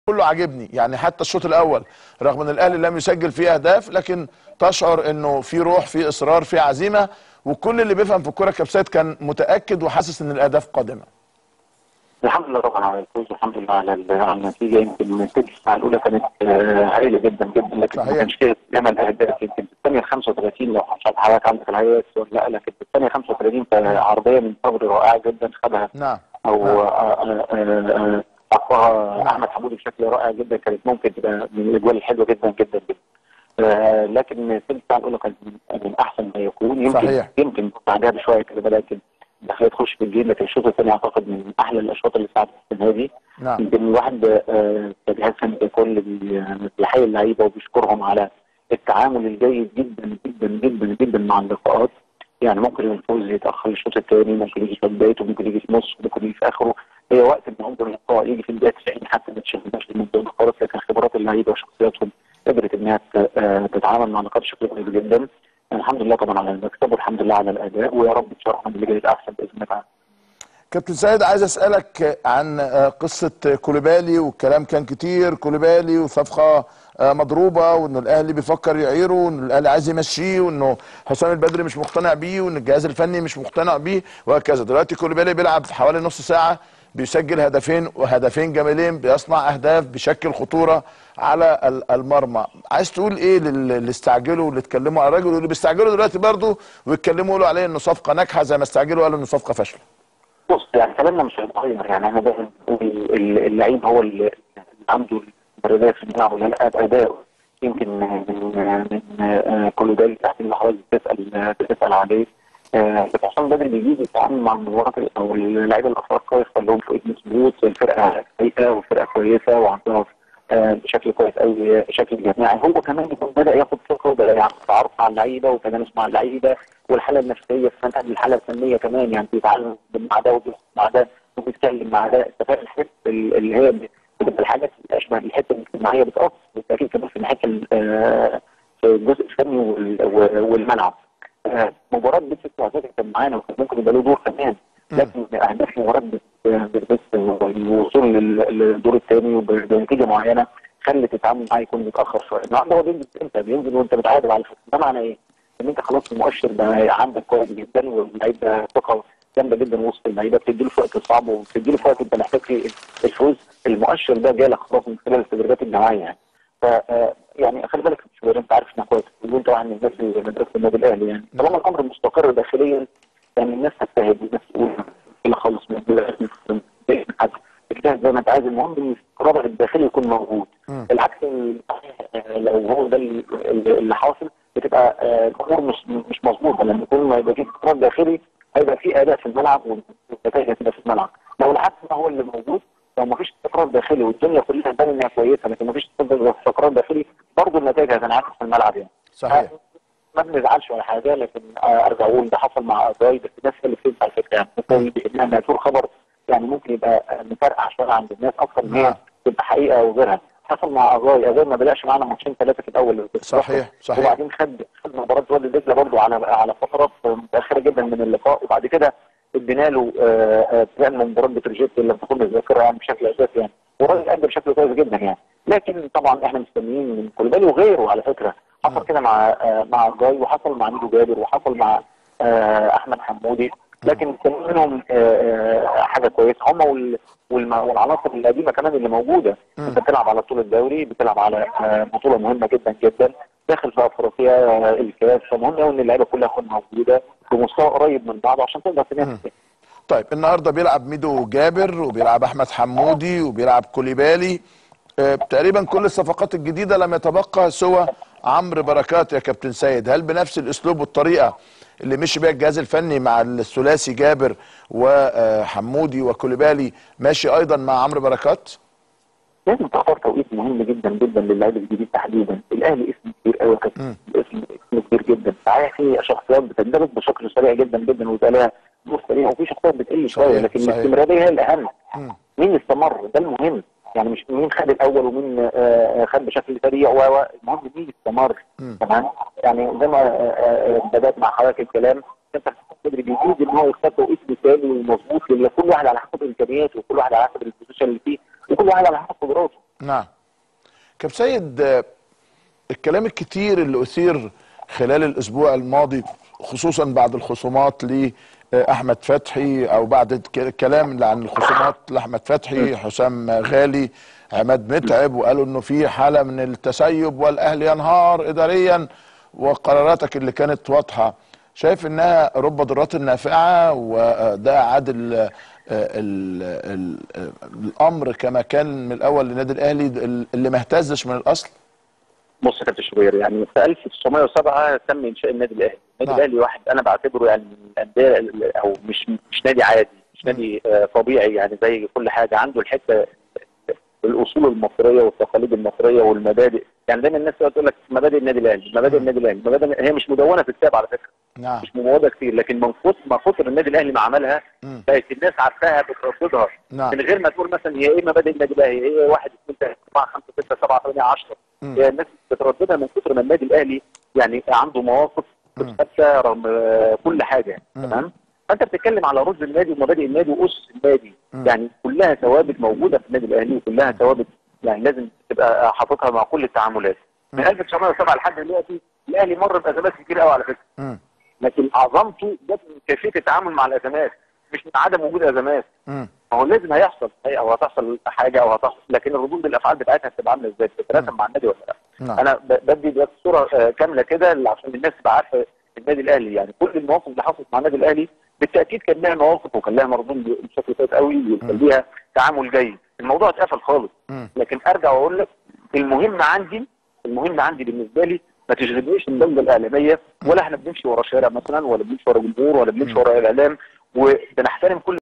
كله عاجبني يعني حتى الشوط الاول رغم ان الاهلي لم يسجل فيه اهداف لكن تشعر انه في روح في اصرار في عزيمه وكل اللي بيفهم في الكوره كبسات كان متاكد وحاسس ان الاهداف قادمه الحمد لله طبعا على الفوز والحمد لله على ال- على النتيجه يمكن الثلث الساعه الاولى كانت آه، هائله جدا جدا لكن ما صحيح. كانش فيها جمع الاهداف يمكن في الثانيه 35 لو مش عارف حضرتك عندك الهيئه ولا لا لكن في الثانيه 35 عرضيه من صبري رائعه جدا خدها نعم او نعم. آه، آه، آه، آه، حطها احمد حمودي بشكل رائع جدا كانت ممكن تبقى من الاجوال الحلوه جدا جدا جدا آه، لكن الثلث الساعه الاولى كانت من- من احسن ما يكون يمكن صحيح. يمكن بعدها بشويه كده بدات الداخليه تخش في الجيم لكن الشوط الثاني اعتقد من احلى الاشواط اللي ساعدت السنه دي نعم يمكن الواحد آه، كجهاز فني ككل بي- بيحيي اللعيبه وبيشكرهم على التعامل الجيد جدا جدا جدا جدا مع اللقاءات يعني ممكن الفوز يتاخر الشوط الثاني ممكن يجي في بدايته ممكن يجي في نص ممكن يجي في اخره هي وقت ان عمر اللقاء يجي في الدقيقه 90 حتى ما تشغلناش المنطقه دي خالص لكن خبرات اللعيبه وشخصياتهم قدرت انها ت- آه، تتعامل مع اللقاءات بشكل كويس جدا الحمد لله طبعا على المكسب والحمد لله على الاداء ويا رب ان شاء الله اللي جاي احسن باذن الله تعالى كابتن سيد عايز اسالك عن آه، قصه كوليبالي والكلام كان كتير كوليبالي وصفقه آه، مضروبه وان الاهلي بيفكر يعيره وان الاهلي عايز يمشيه وانه حسام البدري مش مقتنع بيه وان الجهاز الفني مش مقتنع بيه وهكذا دلوقتي كوليبالي بيلعب في حوالي نص ساعه بيسجل هدفين وهدفين جميلين بيصنع اهداف بيشكل خطوره على ال- المرمى عايز تقول ايه لل- اللي استعجلوا واللي اتكلموا على الراجل واللي بيستعجلوا دلوقتي برضه ويتكلموا يقولوا عليه انه صفقه ناجحه زي ما استعجلوا قالوا انه صفقه فاشله بص يعني كلامنا مش هيتغير يعني انا دايما بقول ال- اللعيب هو اللي عنده المبررات في الملعب ولا لا اداؤه يمكن من من آه، كل ده تحت اللي حضرتك بتسال بتسال عليه آه، لكن حسام بدري بيجي يتعامل مع المباراه او اللعيبه الافارقه يخليهم في ايد مظبوط الفرقه سيئه والفرقه كويسه وعندها آه، بشكل كويس قوي بشكل جماعي هو كمان يكون بدا ياخد ثقه وبدا يعمل تعارف مع اللعيبه وتجانس مع اللعيبه والحاله النفسيه كمان قبل الحاله الفنيه كمان يعني بيتعلم مع ده وبيسمع مع ده وبيتكلم مع ده انت فاهم الحته اللي هي بتبقى الحاجات اللي اشبه بالحته الاجتماعيه بتاثر بالتاكيد كمان في ناحيه ال- آه، في الجزء الفني وال- والملعب آه، مباراه بيتس وعزازي كان معانا وكان ممكن يبقى له دور كمان لكن اهداف مباراه بيتس والوصول لل- للدور الثاني وبنتيجه معينه خلت التعامل معاه يكون متاخر شويه النهارده هو بينزل امتى بينزل وانت متعادل على فكره ده معناه ايه؟ ان انت خلاص المؤشر بقى عندك كويس جدا واللعيب ده ثقه جامده جدا وسط اللعيبه بتدي له في وقت صعب وبتدي له في وقت انت محتاج فيه الفوز المؤشر ده جالك خلاص من خلال التدريبات الجماعيه يعني ف آه، يعني خلي بالك مش بقول انت عارف انك كويس وانت واحد من الناس اللي مدرسه النادي الاهلي يعني طالما الامر مستقر داخليا يعني الناس هتجتهد الناس تقول كده خالص من دلوقتي حد اجتهد زي ما انت عايز المهم ان الاستقرار الداخلي يكون موجود العكس صحيح، آه، لو هو ده اللي اللي حاصل بتبقى آه، الامور مش مش مظبوطه لما يكون ما يبقى في استقرار داخلي هيبقى في اداء في الملعب والنتائج هتبقى في الملعب لو العكس ما هو اللي موجود لو ما فيش استقرار داخلي والدنيا كلها تبان انها كويسه لكن ما فيش استقرار داخلي برضه النتائج هتنعكس في الملعب يعني صحيح ما بنزعلش ولا حاجه لكن آه، ارجع اقول ده حصل مع اجاي بس الناس هي اللي بتنسى على فكره يعني ممكن انها تقول خبر يعني ممكن يبقى آه، مفرقع شويه عند الناس اكثر من هي نعم. تبقى حقيقه وغيرها حصل مع اجاي اجاي ما بداش معانا ماتشين ثلاثه في الاول صحيح، صحيح. وبعدين خد خد مباراه وادي دجله برضه على على فترات متاخره جدا من اللقاء وبعد كده ادينا له آه، آه، ابتداء من مباراه بتروجيت اللي بتكون الذاكره يعني بشكل اساسي يعني والراجل ادى بشكل كويس جدا يعني لكن طبعا احنا مستنيين من كوليبالي وغيره على فكره حصل كده مع آه، مع جاي وحصل مع ميدو جابر وحصل مع آه، احمد حمودي لكن كان منهم آه، آه، حاجه كويسه هم وال- والم- والعناصر القديمه كمان اللي موجوده انت بتلعب على طول الدوري بتلعب على آه، بطوله مهمه جدا جدا داخل في افريقيا آه، الكاس فمهم قوي ان اللعيبه كلها تكون موجوده بمستوى قريب من بعض عشان تقدر تنافس طيب النهارده بيلعب ميدو جابر وبيلعب احمد حمودي وبيلعب كوليبالي آه، تقريبا كل الصفقات الجديده لم يتبقى سوى عمرو بركات يا كابتن سيد هل بنفس الاسلوب والطريقه اللي مشي بيها الجهاز الفني مع الثلاثي جابر وحمودي وكوليبالي ماشي ايضا مع عمرو بركات لازم تختار توقيت مهم جدا جدا للاعب الجديد تحديدا الاهلي اسم كبير قوي يا كابتن اسم اسم كبير جدا صحيح في شخصيات بتندرج بشكل سريع جدا جدا ويبقى لها دور سريع وفي شخصيات بتقل شويه صحيح، لكن صحيح. الاستمراريه هي الاهم مم. مين استمر ده المهم يعني مش مين خد الاول ومين آه، آه، خد بشكل سريع و و- المهم مين استمر تمام يعني زي ما آه، آه، بدات مع حضرتك الكلام انت بدري بيجيد ان هو يختار توقيت مثالي ومظبوط لكل واحد على حسب امكانياته وكل واحد على حسب البوزيشن اللي فيه وكل واحد على حسب قدراته نعم كابتن سيد آه، الكلام الكتير اللي اثير خلال الاسبوع الماضي خصوصا بعد الخصومات لاحمد فتحي او بعد الك- الكلام اللي عن الخصومات لاحمد فتحي حسام غالي عماد متعب وقالوا انه في حاله من التسيب والاهلي ينهار اداريا وقراراتك اللي كانت واضحه شايف انها رب ضارات نافعه وده عاد ال ال ال الامر كما كان من الاول للنادي الاهلي اللي ما اهتزش من الاصل بص يا كابتن شوبير يعني في 1907 تم انشاء النادي الاهلي، النادي نعم. الاهلي واحد انا بعتبره يعني من الانديه ال- او مش مش نادي عادي، مش نادي آه، طبيعي يعني زي كل حاجه عنده الحته الاصول المصريه والتقاليد المصريه والمبادئ، يعني دايما الناس تقعد تقول لك مبادئ النادي الاهلي، مبادئ النادي الاهلي، مبادئ هي مش مدونه في كتاب على فكره، نعم مش مموضه كتير لكن من كتر ما كتر النادي الاهلي ما عملها مم. بقت الناس عارفاها بترددها نعم. من غير ما تقول مثلا هي ايه مبادئ النادي الاهلي هي 1 2 3 4 5 6 7 8 10 مم. هي الناس بترددها من كتر ما النادي الاهلي يعني عنده مواقف ثابته رغم آه، كل حاجه مم. تمام فانت بتتكلم على رز النادي ومبادئ النادي واسس النادي مم. يعني كلها ثوابت موجوده في النادي الاهلي وكلها ثوابت يعني لازم تبقى حاططها مع كل التعاملات من 1907 لحد دلوقتي الاهلي مر بازمات كتير قوي على فكره مم. لكن عظمته جت من كيفيه التعامل مع الازمات مش من عدم وجود ازمات مم. ما هو لازم هيحصل هي- او هتحصل حاجه او هتحصل لكن الردود الافعال بتاعتها هتبقى عامله ازاي بتترسم مع النادي ولا لا نعم. انا ب- بدي دلوقتي صوره آه، كامله كده اللي عشان الناس تبقى عارفه النادي الاهلي يعني كل المواقف اللي حصلت مع النادي الاهلي بالتاكيد كان لها مواقف وكان لها مردود بشكل كويس قوي وكان ليها تعامل جيد الموضوع اتقفل خالص مم. لكن ارجع واقول لك المهم عندي المهم عندي بالنسبه لي ما تشغلنيش الدوله الاعلاميه ولا احنا بنمشي ورا شارع مثلا ولا بنمشي ورا جمهور ولا بنمشي ورا الاعلام وبنحترم كل